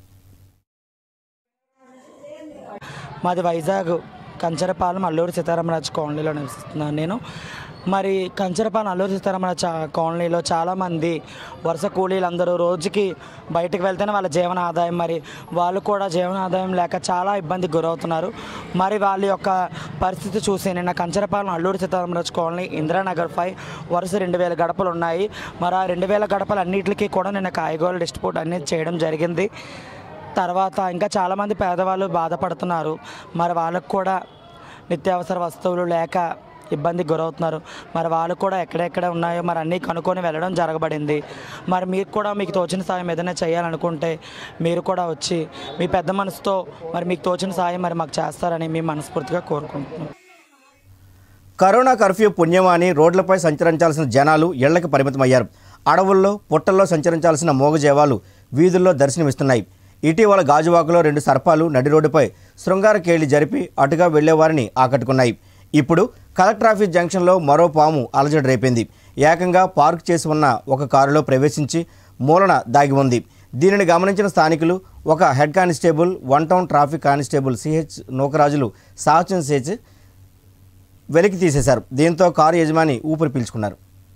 మాది వైజాగ్ కంచరపాలెం అల్లూరి సీతారామరాజు కాలనీలో నివసిస్తున్నాను నేను మరి కంచరపాలెం అల్లూరి సీతారామరాజు చా- కాలనీలో చాలామంది వరుస కూలీలందరూ రోజుకి బయటకు వెళ్తేనే వాళ్ళ జీవన ఆదాయం మరి వాళ్ళు కూడా జీవన ఆదాయం లేక చాలా ఇబ్బందికి గురవుతున్నారు మరి వాళ్ళ యొక్క పరిస్థితి చూసి నిన్న కంచరపాలెం అల్లూరి సీతారామరాజు కాలనీ ఇందిరానగర్ ఫైవ్ వరుస రెండు వేల గడపలు ఉన్నాయి మరి ఆ రెండు వేల గడపలు అన్నిటికీ కూడా నిన్న కాయగూరల డిస్ట్రిబ్యూట్ అనేది చేయడం జరిగింది తర్వాత ఇంకా చాలామంది పేదవాళ్ళు బాధపడుతున్నారు మరి వాళ్ళకు కూడా నిత్యావసర వస్తువులు లేక ఇబ్బందికి గురవుతున్నారు మరి వాళ్ళు కూడా ఎక్కడెక్కడ ఉన్నాయో మరి అన్నీ కనుక్కొని వెళ్ళడం జరగబడింది మరి మీకు కూడా మీకు తోచిన సాయం ఏదైనా చేయాలనుకుంటే మీరు కూడా వచ్చి మీ పెద్ద మనసుతో మరి మీకు తోచిన సాయం మరి మాకు చేస్తారని మేము మనస్ఫూర్తిగా కోరుకుంటున్నాం కరోనా కర్ఫ్యూ పుణ్యమాని రోడ్లపై సంచరించాల్సిన జనాలు ఇళ్లకు పరిమితమయ్యారు అడవుల్లో పుట్టల్లో సంచరించాల్సిన మూగజీవాలు వీధుల్లో దర్శనమిస్తున్నాయి ఇటీవల గాజువాకలో రెండు సర్పాలు నడి రోడ్డుపై శృంగార కేళి జరిపి అటుగా వెళ్లేవారిని ఆకట్టుకున్నాయి ఇప్పుడు కలెక్టర్ ఆఫీస్ జంక్షన్లో మరో పాము అలజడి రేపింది ఏకంగా పార్క్ చేసి ఉన్న ఒక కారులో ప్రవేశించి మూలన దాగి ఉంది దీనిని గమనించిన స్థానికులు ఒక head constable one town traffic constable CH నూకరాజులు సాహసం చేసి వెలికి తీసేశారు దీంతో కారు యజమాని ఊపిరి పీల్చుకున్నారు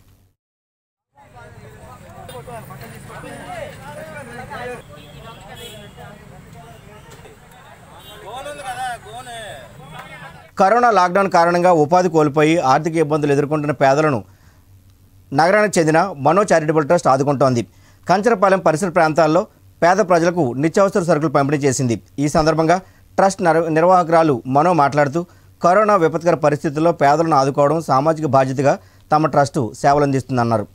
కరోనా లాక్డౌన్ కారణంగా ఉపాధి కోల్పోయి ఆర్థిక ఇబ్బందులు ఎదుర్కొంటున్న పేదలను నగరానికి చెందిన మనో చారిటబుల్ ట్రస్ట్ ఆదుకుంటోంది కంచరపాలెం పరిసర ప్రాంతాల్లో పేద ప్రజలకు నిత్యావసర సరుకులు పంపిణీ చేసింది ఈ సందర్భంగా ట్రస్ట్ నర- నిర్వాహకురాలు మనో మాట్లాడుతూ కరోనా విపత్కర పరిస్థితుల్లో పేదలను ఆదుకోవడం సామాజిక బాధ్యతగా తమ ట్రస్టు సేవలందిస్తుందన్నారు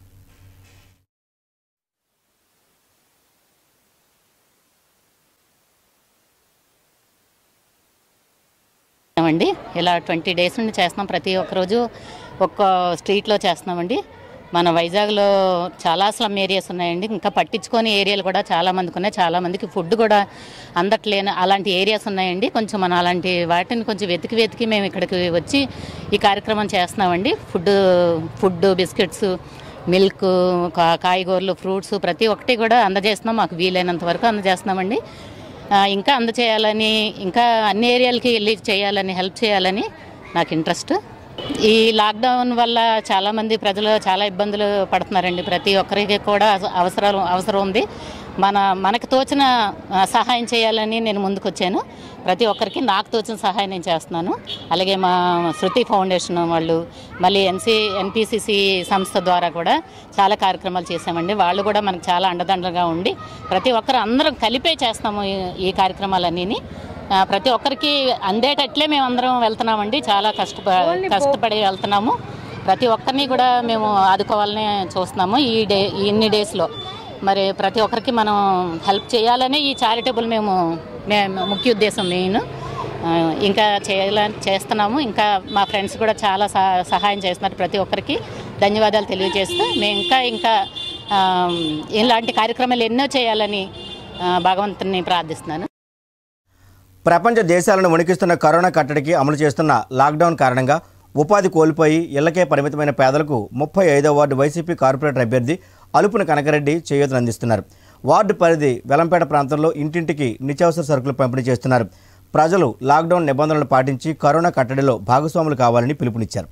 అండి ఇలా ట్వంటీ డేస్ నుండి చేస్తున్నాం ప్రతి ఒక్క రోజు ఒక్క స్ట్రీట్లో చేస్తున్నామండి మన వైజాగ్లో చాలా స్లమ్ ఏరియాస్ ఉన్నాయండి ఇంకా పట్టించుకొని ఏరియాలు కూడా చాలా మందికి ఉన్నాయి చాలా మందికి ఫుడ్ కూడా అందట్లేని అలాంటి ఏరియాస్ ఉన్నాయండి కొంచెం మనం అలాంటి వాటిని కొంచెం వెతికి వెతికి మేము ఇక్కడికి వచ్చి ఈ కార్యక్రమం చేస్తున్నామండి ఫుడ్ ఫుడ్ బిస్కెట్స్ మిల్క్ కా- కాయగూరలు ఫ్రూట్స్ ప్రతి ఒక్కటి కూడా అందజేస్తున్నాం మాకు వీలైనంత వరకు అందజేస్తున్నామండి ఆ, ఇంకా అందచేయాలని ఇంకా అన్ని ఏరియాలకి వెళ్ళి చేయాలని హెల్ప్ చేయాలని నాకు ఇంట్రెస్ట్ ఈ లాక్డౌన్ వల్ల చాలామంది ప్రజలు చాలా ఇబ్బందులు పడుతున్నారండి ప్రతి ఒక్కరికి కూడా అవ- అవసరం అవసరం ఉంది మన మనకు తోచిన ఆ, సహాయం చేయాలని నేను ముందుకు వచ్చాను ప్రతి ఒక్కరికి నాకు తోచిన సహాయం నేను చేస్తున్నాను అలాగే మా శృతి ఫౌండేషన్ వాళ్ళు మళ్ళీ ఎన్సి ఎన్పిసిసి సంస్థ ద్వారా కూడా చాలా కార్యక్రమాలు చేశామండి వాళ్ళు కూడా మనకు చాలా అండదండలుగా ఉండి ప్రతి ఒక్కరు అందరం కలిపే చేస్తాము ఈ- ఈ కార్యక్రమాలన్నీ ఆ, ప్రతి ఒక్కరికి అందేటట్లే మేము అందరం వెళ్తున్నామండి చాలా కష్టప కష్టపడి వెళ్తున్నాము ప్రతి ఒక్కరిని కూడా మేము ఆదుకోవాలని చూస్తున్నాము ఈ డే ఈ ఇన్ని డేస్లో మరి ప్రతి ఒక్కరికి మనం హెల్ప్ చేయాలని ఈ చారిటబుల్ మేము మేము ముఖ్య ఉద్దేశం మెయిన్ ఆ, ఇంకా చేయాలని చేస్తున్నాము ఇంకా మా ఫ్రెండ్స్ కూడా చాలా సహ- సహాయం చేస్తున్నారు ప్రతి ఒక్కరికి ధన్యవాదాలు తెలియజేస్తూ మేము ఇంకా ఇంకా ఆ, ఇలాంటి కార్యక్రమాలు ఎన్నో చేయాలని ఆ, భగవంతుని ప్రార్థిస్తున్నాను ప్రపంచ దేశాలను వణికిస్తున్న కరోనా కట్టడికి అమలు చేస్తున్న లాక్డౌన్ కారణంగా ఉపాధి కోల్పోయి ఇళ్లకే పరిమితమైన పేదలకు ముప్పై ఐదో వార్డు వైసీపీ కార్పొరేటర్ అభ్యర్థి అలుపున కనకరెడ్డి చేయూతనందిస్తున్నారు వార్డు పరిధి వెలంపేట ప్రాంతంలో ఇంటింటికి నిత్యావసర సరుకులు పంపిణీ చేస్తున్నారు ప్రజలు లాక్డౌన్ నిబంధనలు పాటించి కరోనా కట్టడిలో భాగస్వాములు కావాలని పిలుపునిచ్చారు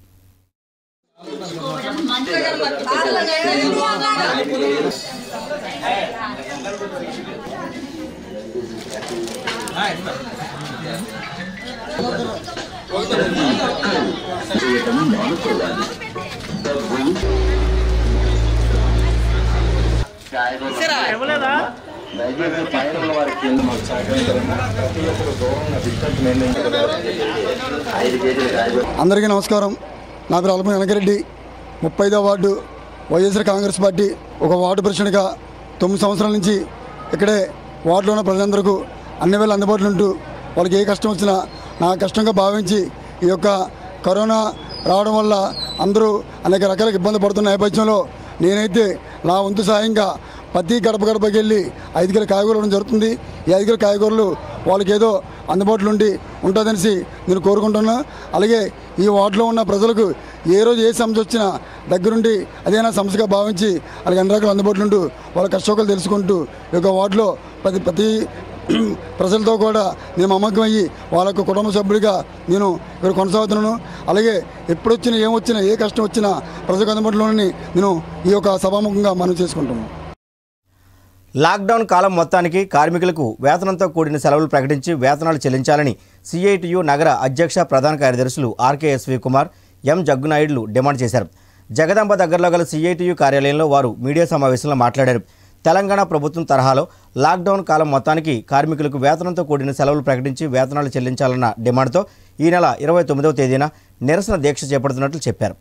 అందరికీ నమస్కారం నా పేరు అల్పన వెనకరెడ్డి ముప్పై ఐదో వార్డు వైఎస్ఆర్ కాంగ్రెస్ పార్టీ ఒక వార్డు ప్రెసిడెంట్గా తొమ్మిది సంవత్సరాల నుంచి ఇక్కడే వార్డులో ఉన్న ప్రజలందరికీ అన్ని వేళ అందుబాటులో ఉంటూ వాళ్ళకి ఏ కష్టం వచ్చినా నా కష్టంగా భావించి ఈ యొక్క కరోనా రావడం వల్ల అందరూ అనేక రకాల ఇబ్బంది పడుతున్న నేపథ్యంలో నేనైతే నా వంతు సాయంగా ప్రతి గడప గడపకి వెళ్ళి ఐదు కిలో కాయగూరలు ఇవ్వడం జరుగుతుంది ఈ ఐదు కిలో కాయగూరలు వాళ్ళకి ఏదో అందుబాటులో ఉండి ఉంటుందనేసి నేను కోరుకుంటున్నా అలాగే ఈ వార్డులో ఉన్న ప్రజలకు ఏ రోజు ఏ సమస్య వచ్చినా దగ్గరుండి అదేనా సమస్యగా భావించి అలాగే అన్ని రకాల అందుబాటులో ఉంటూ వాళ్ళ కష్టోకాలు తెలుసుకుంటూ ఈ యొక్క వార్డులో ప్రతి ప్రతి ప్రజలతో కూడా నేను మమకం అయ్యి వాళ్ళ యొక్క కుటుంబ సభ్యుడిగా నేను ఇక్కడ కొనసాగుతున్నాను అలాగే ఎప్పుడొచ్చినా ఏమొచ్చినా ఏ కష్టం వచ్చినా ప్రజలకు అందుబాటులోని నేను ఈ యొక్క సభాముఖంగా మనం చేసుకుంటున్నాను లాక్డౌన్ కాలం మొత్తానికి కార్మికులకు వేతనంతో కూడిన సెలవులు ప్రకటించి వేతనాలు చెల్లించాలని సిఐటియు నగర అధ్యక్ష ప్రధాన కార్యదర్శులు ఆర్కేఎస్వి కుమార్ ఎం జగ్గునాయుడులు డిమాండ్ చేశారు జగదాంబ దగ్గరలో గల సిఐటియు కార్యాలయంలో వారు మీడియా సమావేశంలో మాట్లాడారు తెలంగాణ ప్రభుత్వం తరహాలో లాక్డౌన్ కాలం మొత్తానికి కార్మికులకు వేతనంతో కూడిన సెలవులు ప్రకటించి వేతనాలు చెల్లించాలన్న డిమాండ్తో ఈ నెల ఇరవై తొమ్మిదవ తేదీన నిరసన దీక్ష చేపడుతున్నట్లు చెప్పారు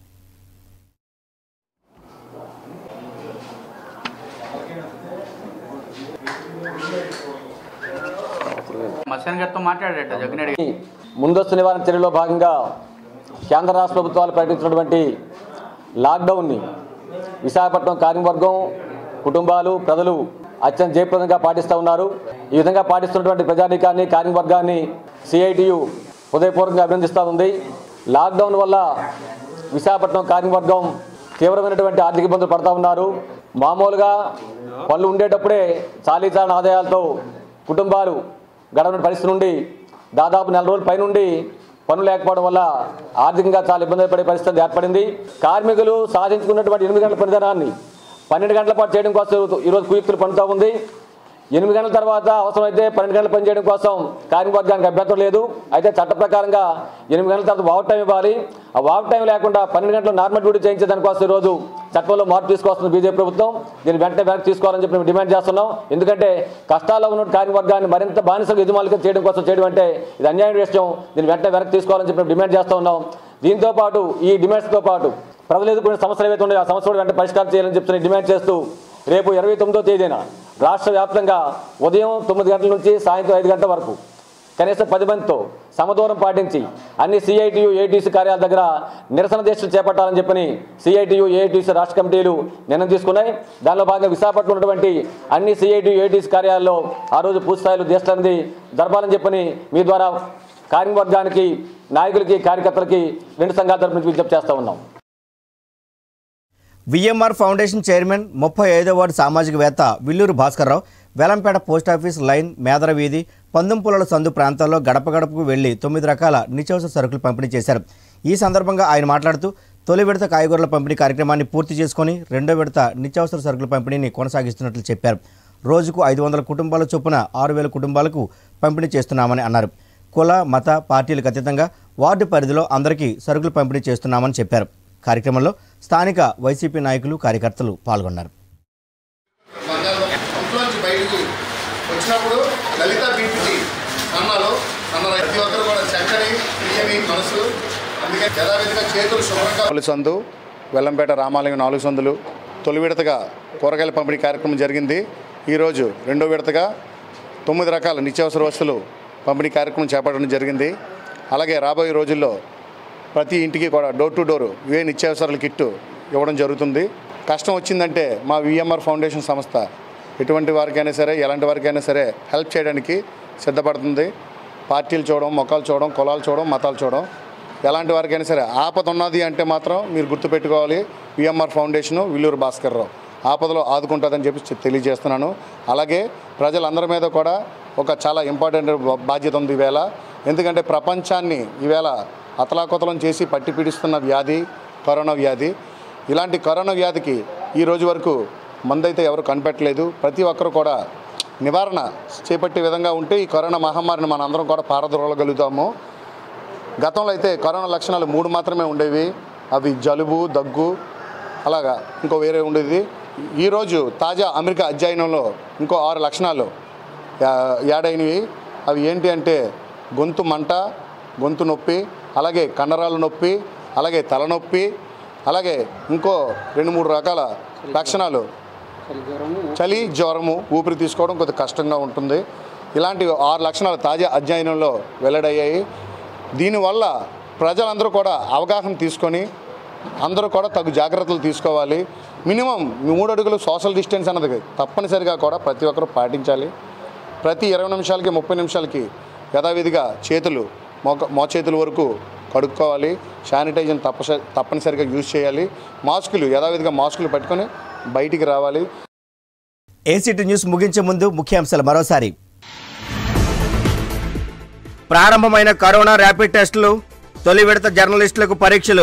మత్స్యాన్ గారితో మాట్లాడేట జగన్ ముందస్తు నివారణ చర్యలో భాగంగా కేంద్ర రాష్ట్ర ప్రభుత్వాలు ప్రకటించినటువంటి లాక్డౌన్ని విశాఖపట్నం కార్మికవర్గం కుటుంబాలు ప్రజలు అత్యంత జయప్రదంగా పాటిస్తూ ఉన్నారు ఈ విధంగా పాటిస్తున్నటువంటి ప్రజానీకాన్ని కార్మికవర్గాన్ని సిఐటియు హృదయపూర్వకంగా అభినందిస్తూ ఉంది లాక్డౌన్ వల్ల విశాఖపట్నం కార్మికవర్గం తీవ్రమైనటువంటి ఆర్థిక ఇబ్బందులు పడతా ఉన్నారు మామూలుగా పనులు ఉండేటప్పుడే చాలీ చాలని ఆదాయాలతో కుటుంబాలు గడవని పరిస్థితి నుండి దాదాపు నెల రోజుల పైనుండి పనులు లేకపోవడం వల్ల ఆర్థికంగా చాలా ఇబ్బంది పడే పరిస్థితి ఏర్పడింది కార్మికులు సాధించుకున్నటువంటి ఎనిమిది గంటల పనిదినాన్ని పన్నెండు గంటల పాటు చేయడం కోసం ఈరోజు కుయుక్తులు పనుతూ ఉంది ఎనిమిది గంటల తర్వాత అవసరమైతే పన్నెండు గంటలు పనిచేయడం కోసం కార్మికవర్గానికి అభ్యంతరం లేదు అయితే చట్ట ప్రకారంగా ఎనిమిది గంటల తర్వాత వాక్ టైం ఇవ్వాలి ఆ వాక్ టైం లేకుండా పన్నెండు గంటలు నార్మల్ డ్యూటీ చేయించే దానికోసం ఈరోజు చట్టంలో మార్పు తీసుకొస్తుంది బీజేపీ ప్రభుత్వం దీన్ని వెంటనే వెనక్కి తీసుకోవాలని చెప్పి మేము డిమాండ్ చేస్తున్నాం ఎందుకంటే కష్టాల్లో ఉన్న కార్మికవర్గాన్ని మరింత బానిసలు యజమానులుగా చేయడం కోసం చేయడం అంటే ఇది అన్యాయం విషయం దీన్ని వెంటనే వెనక్కి తీసుకోవాలని చెప్పి మేము డిమాండ్ చేస్తూ ఉన్నాం దీంతో పాటు ఈ డిమాండ్స్తో పాటు ప్రజలు ఎదుర్కొనే సమస్యలు ఏవైతే ఉన్నాయో ఆ సమస్యలు వెంటనే పరిష్కారం చేయాలని చెప్పి డిమాండ్ చేస్తూ రేపు ఇరవై తొమ్మిదో తేదీన రాష్ట్ర వ్యాప్తంగా ఉదయం తొమ్మిది గంటల నుంచి సాయంత్రం ఐదు గంటల వరకు కనీసం పది మందితో సమదూరం పాటించి అన్ని సిఐటియు ఏటీసీ కార్యాలయ దగ్గర నిరసన దీక్షలు చేపట్టాలని చెప్పని సిఐటియు ఏఐటీసీ రాష్ట్ర కమిటీలు నిర్ణయం తీసుకున్నాయి దానిలో భాగంగా విశాఖపట్నం ఉన్నటువంటి అన్ని సిఐటియు ఏటీసీ కార్యాలయాల్లో ఆ రోజు పూర్తి స్థాయిలో దీక్ష అనేది జరపాలని చెప్పని మీ ద్వారా కార్మికవర్గానికి నాయకులకి కార్యకర్తలకి రెండు సంఘాల తరపు నుంచి విజ్ఞప్తి చేస్తూ ఉన్నాం విఎంఆర్ ఫౌండేషన్ చైర్మన్ ముప్పై ఐదో వార్డు సామాజికవేత్త విల్లూరు భాస్కర్రావు వెలంపేట పోస్టాఫీస్ లైన్ మేదర వీధి పందుంపులల సందు ప్రాంతాల్లో గడప గడపకు వెళ్లి తొమ్మిది రకాల నిత్యావసర సరుకులు పంపిణీ చేశారు ఈ సందర్భంగా ఆయన మాట్లాడుతూ తొలి విడత కాయగూరల పంపిణీ కార్యక్రమాన్ని పూర్తి చేసుకొని రెండో విడత నిత్యావసర సరుకుల పంపిణీని కొనసాగిస్తున్నట్లు చెప్పారు రోజుకు ఐదు వందల కుటుంబాల చొప్పున ఆరు వేల కుటుంబాలకు పంపిణీ చేస్తున్నామని అన్నారు కుల మత పార్టీలకు అతీతంగా వార్డు పరిధిలో అందరికీ సరుకులు పంపిణీ చేస్తున్నామని చెప్పారు కార్యక్రమంలో స్థానిక వైసీపీ నాయకులు కార్యకర్తలు పాల్గొన్నారు ఇంట్లోంచి బయటికి వచ్చినప్పుడు లలిత బీపీటీ సన్నలు సన్న ప్రతి ఒక్కరు కూడా చక్కని తీయని మనసు అందుకే యథావిధిగా చేతులు శుభ్రంగా నాలుగు సందు వెల్లంపేట రామాలయం నాలుగు సందులు తొలి విడతగా కూరగాయల పంపిణీ కార్యక్రమం జరిగింది ఈరోజు రెండో విడతగా తొమ్మిది రకాల నిత్యావసర వస్తువులు పంపిణీ కార్యక్రమం చేపట్టడం జరిగింది అలాగే రాబోయే రోజుల్లో ప్రతి ఇంటికి కూడా డోర్ టు డోర్ ఇవే నిత్యావసరాల కిట్టు ఇవ్వడం జరుగుతుంది కష్టం వచ్చిందంటే మా విఎంఆర్ ఫౌండేషన్ సంస్థ ఎటువంటి వారికైనా సరే ఎలాంటి వారికైనా సరే హెల్ప్ చేయడానికి సిద్ధపడుతుంది పార్టీలు చూడడం మొక్కలు చూడడం కులాలు చూడడం మతాలు చూడడం ఎలాంటి వారికైనా సరే ఆపద ఉన్నది అంటే మాత్రం మీరు గుర్తుపెట్టుకోవాలి విఎంఆర్ ఫౌండేషను విల్లూరు భాస్కర్ రావు ఆపదలో ఆదుకుంటుందని చెప్పి చె- తెలియజేస్తున్నాను అలాగే ప్రజలందరి మీద కూడా ఒక చాలా ఇంపార్టెంట్ బా- బాధ్యత ఉంది ఈవేళ ఎందుకంటే ప్రపంచాన్ని ఈవేళ అతలాకుతలం చేసి పట్టి పీడిస్తున్న వ్యాధి కరోనా వ్యాధి ఇలాంటి కరోనా వ్యాధికి ఈ రోజు వరకు మందైతే ఎవరు కనిపెట్టలేదు ప్రతి ఒక్కరు కూడా నివారణ చేపట్టే విధంగా ఉంటే ఈ కరోనా మహమ్మారిని మన అందరం కూడా పారదోలగలుగుతాము గతంలో అయితే కరోనా లక్షణాలు మూడు మాత్రమే ఉండేవి అవి జలుబు దగ్గు అలాగా ఇంకో వేరే ఉండేది ఈరోజు తాజా అమెరికా అధ్యయనంలో ఇంకో ఆరు లక్షణాలు యా- యాడైనవి అవి ఏంటి అంటే గొంతు మంట గొంతు నొప్పి అలాగే కండరాల నొప్పి అలాగే తలనొప్పి అలాగే ఇంకో రెండు మూడు రకాల లక్షణాలు చలి జ్వరము ఊపిరి తీసుకోవడం కొద్దిగా కష్టంగా ఉంటుంది ఇలాంటి ఆరు లక్షణాలు తాజా అధ్యయనంలో వెల్లడయ్యాయి దీనివల్ల ప్రజలందరూ కూడా అవగాహన తీసుకొని అందరూ కూడా తగు జాగ్రత్తలు తీసుకోవాలి మినిమం మూడు అడుగులు సోషల్ డిస్టెన్స్ అన్నది తప్పనిసరిగా కూడా ప్రతి ఒక్కరూ పాటించాలి ప్రతి ఇరవై నిమిషాలకి ముప్పై నిమిషాలకి యథావిధిగా చేతులు మోక మోచేతుల వరకు కడుక్కోవాలి శానిటైజర్ తప్పస తప్పనిసరిగా యూజ్ చేయాలి మాస్కులు యథావిధిగా మాస్కులు పెట్టుకొని బయటికి రావాలి ఏసీటీ న్యూస్ ముగించే ముందు ముఖ్యాంశాలు మరోసారి ప్రారంభమైన కరోనా ర్యాపిడ్ టెస్టులు తొలి విడత జర్నలిస్టులకు పరీక్షలు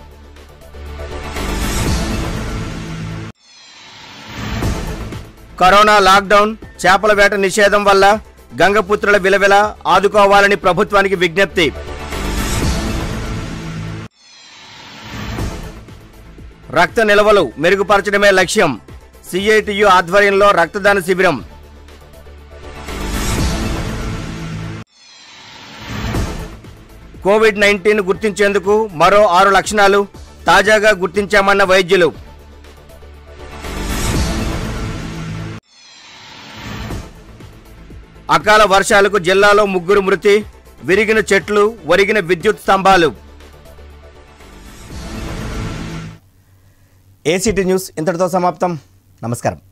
కరోనా లాక్డౌన్ చేపల వేట నిషేధం వల్ల గంగపుత్రుల విలవిల ఆదుకోవాలని ప్రభుత్వానికి విజ్ఞప్తి రక్త నిల్వలు మెరుగుపరచడమే లక్ష్యం సిఐటియు ఆధ్వర్యంలో రక్తదాన శిబిరం కోవిడ్ నైన్టీన్ గుర్తించేందుకు మరో ఆరు లక్షణాలు తాజాగా గుర్తించామన్న వైద్యులు అకాల వర్షాలకు జిల్లాలో ముగ్గురు మృతి విరిగిన చెట్లు ఒరిగిన విద్యుత్ స్తంభాలు ఏసీటీ న్యూస్ ఇంతటితో సమాప్తం నమస్కారం